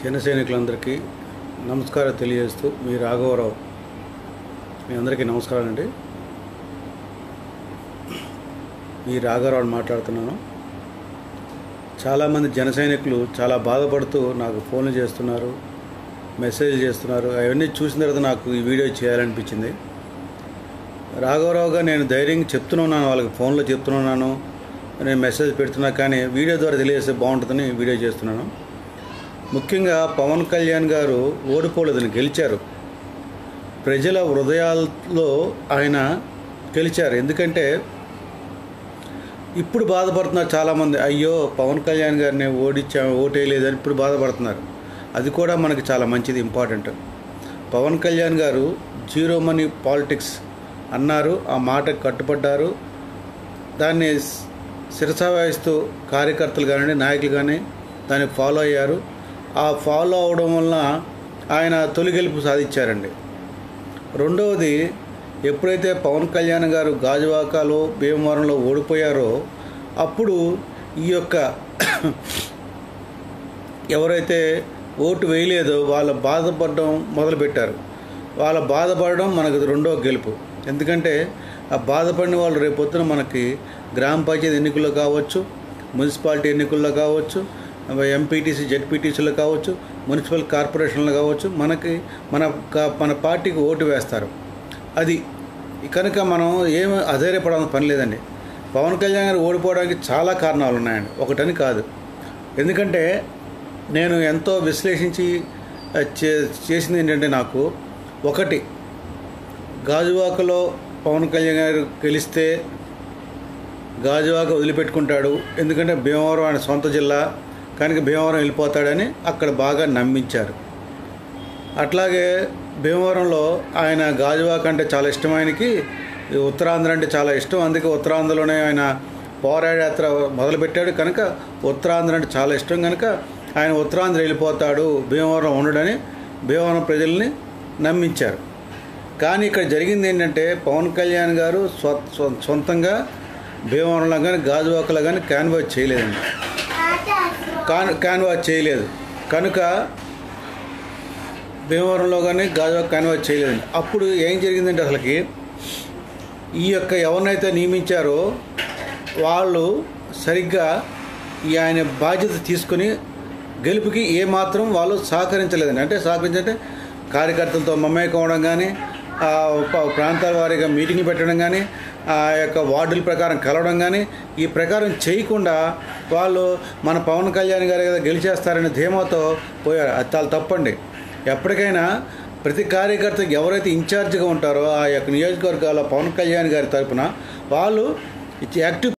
జన సైనికులందరికీ నమస్కారం తెలియజేస్తూ మీ రాఘవరావు మీ అందరికీ నమస్కారం అండి మీ రాఘవరావు మాట్లాడుతున్నాను చాలామంది జన సైనికులు చాలా బాధపడుతూ నాకు ఫోన్లు చేస్తున్నారు మెసేజ్ చేస్తున్నారు అవన్నీ చూసిన తర్వాత నాకు ఈ వీడియో చేయాలనిపించింది రాఘవరావుగా నేను ధైర్యంగా చెప్తున్నాను వాళ్ళకి ఫోన్లో చెప్తున్నాను నేను మెసేజ్ పెడుతున్నా కానీ వీడియో ద్వారా తెలియజేస్తే బాగుంటుందని వీడియో చేస్తున్నాను ముఖ్యంగా పవన్ కళ్యాణ్ గారు ఓడిపోలేదని గెలిచారు ప్రజల హృదయాల్లో ఆయన గెలిచారు ఎందుకంటే ఇప్పుడు బాధపడుతున్నారు చాలామంది అయ్యో పవన్ కళ్యాణ్ గారిని ఓడించా ఓటేయలేదని ఇప్పుడు బాధపడుతున్నారు అది కూడా మనకి చాలా మంచిది ఇంపార్టెంట్ పవన్ కళ్యాణ్ గారు జీరో మనీ పాలిటిక్స్ అన్నారు ఆ మాటకు కట్టుబడ్డారు దాన్ని శిరసావహిస్తూ కార్యకర్తలు కానీ నాయకులు కానీ దాన్ని ఫాలో అయ్యారు ఆ ఫాలో అవడం వలన ఆయన తొలి గెలుపు సాధించారండి రెండవది ఎప్పుడైతే పవన్ కళ్యాణ్ గారు గాజువాకలో భీమవరంలో ఓడిపోయారో అప్పుడు ఈ యొక్క ఎవరైతే ఓటు వేయలేదో వాళ్ళ బాధపడడం మొదలుపెట్టారు వాళ్ళ బాధపడడం మనకు రెండో గెలుపు ఎందుకంటే ఆ బాధపడిన వాళ్ళు రేపొద్దున మనకి గ్రామ పంచాయతీ ఎన్నికల్లో కావచ్చు మున్సిపాలిటీ ఎన్నికల్లో కావచ్చు ఎంపీటీసీ జెడ్పీటీసీలో కావచ్చు మున్సిపల్ కార్పొరేషన్లో కావచ్చు మనకి మన క- మన పార్టీకి ఓటు వేస్తారు అది కనుక మనం ఏం అధైర్యపడాల్సిన పని లేదండి పవన్ కళ్యాణ్ గారు ఓడిపోవడానికి చాలా కారణాలు ఉన్నాయండి ఒకటని కాదు ఎందుకంటే నేను ఎంతో విశ్లేషించి ఆ, చే చేసింది ఏంటంటే నాకు ఒకటి గాజువాకలో పవన్ కళ్యాణ్ గారు గెలిస్తే గాజువాక వదిలిపెట్టుకుంటాడు ఎందుకంటే భీమవరం ఆయన సొంత జిల్లా కనుక భీమవరం వెళ్ళిపోతాడని అక్కడ బాగా నమ్మించారు అట్లాగే భీమవరంలో ఆయన గాజువాక అంటే చాలా ఇష్టం ఆయనకి ఈ ఉత్తరాంధ్ర అంటే చాలా ఇష్టం అందుకే ఉత్తరాంధ్రలోనే ఆయన పోరాయాత్ర మొదలుపెట్టాడు కనుక ఉత్తరాంధ్ర అంటే చాలా ఇష్టం కనుక ఆయన ఉత్తరాంధ్ర వెళ్ళిపోతాడు భీమవరం ఉండడని భీమవరం ప్రజల్ని నమ్మించారు కానీ ఇక్కడ జరిగింది ఏంటంటే పవన్ కళ్యాణ్ గారు స్వ స్వ- సొంతంగా భీమవరంలో కానీ గాజువాకలో కానీ క్యాన్వాస్ చేయలేదండి కాన్ క్యాన్వాస్ చేయలేదు కనుక భీమవరంలో కానీ గాజువాక క్యాన్వాస్ చేయలేదండి అప్పుడు ఏం జరిగిందంటే అసలుకి ఈ యొక్క ఎవరినైతే నియమించారో వాళ్ళు సరిగ్గా ఈ ఆయన బాధ్యత తీసుకుని గెలుపుకి ఏమాత్రం వాళ్ళు సహకరించలేదండి అంటే సహకరించంటే కార్యకర్తలతో మమేకం అవడం కానీ ఆ ప- ప్రాంతాల వారీగా మీటింగ్లు పెట్టడం కానీ ఆ యొక్క వార్డుల ప్రకారం కలవడం కానీ ఈ ప్రకారం చేయకుండా వాళ్ళు మన పవన్ కళ్యాణ్ గారు కదా గెలిచేస్తారనే ధీమాతో పోయారు అది చాలా తప్పండి ఎప్పటికైనా ప్రతి కార్యకర్తకి ఎవరైతే ఇన్ఛార్జిగా ఉంటారో ఆ యొక్క నియోజకవర్గాల పవన్ కళ్యాణ్ గారి తరపున వాళ్ళు యాక్టివ్